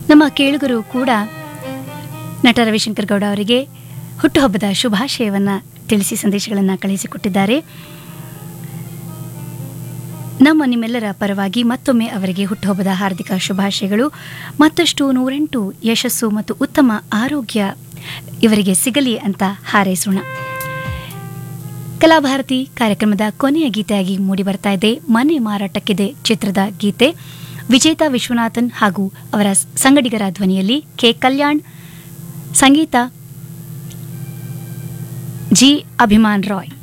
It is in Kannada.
ನಮ್ಮ ಕೇಳುಗರು ಕೂಡ ನಟ ರವಿಶಂಕರ್ ಗೌಡ ಅವರಿಗೆ ಹುಟ್ಟುಹಬ್ಬದ ಶುಭಾಶಯವನ್ನು ತಿಳಿಸಿ ಸಂದೇಶಗಳನ್ನು ಕಳುಹಿಸಿಕೊಟ್ಟಿದ್ದಾರೆ ನಮ್ಮ ನಿಮ್ಮೆಲ್ಲರ ಪರವಾಗಿ ಮತ್ತೊಮ್ಮೆ ಅವರಿಗೆ ಹುಟ್ಟುಹಬ್ಬದ ಹಾರ್ದಿಕ ಶುಭಾಶಯಗಳು ಮತ್ತಷ್ಟು ನೂರೆಂಟು ಯಶಸ್ಸು ಮತ್ತು ಉತ್ತಮ ಆರೋಗ್ಯ ಇವರಿಗೆ ಸಿಗಲಿ ಅಂತ ಹಾರೈಸೋಣ ಕಲಾಭಾರತಿ ಕಾರ್ಯಕ್ರಮದ ಕೊನೆಯ ಗೀತೆಯಾಗಿ ಮೂಡಿ ಬರ್ತಾ ಇದೆ ಮನೆ ಮಾರಾಟಕ್ಕಿದೆ ಚಿತ್ರದ ಗೀತೆ ವಿಜೇತ ವಿಶ್ವನಾಥನ್ ಹಾಗೂ ಅವರ ಸಂಗಡಿಗರ ಧ್ವನಿಯಲ್ಲಿ ಕೆ ಕಲ್ಯಾಣ್ ಸಂಗೀತ ಜಿ ಅಭಿಮಾನ್ ರಾಯ್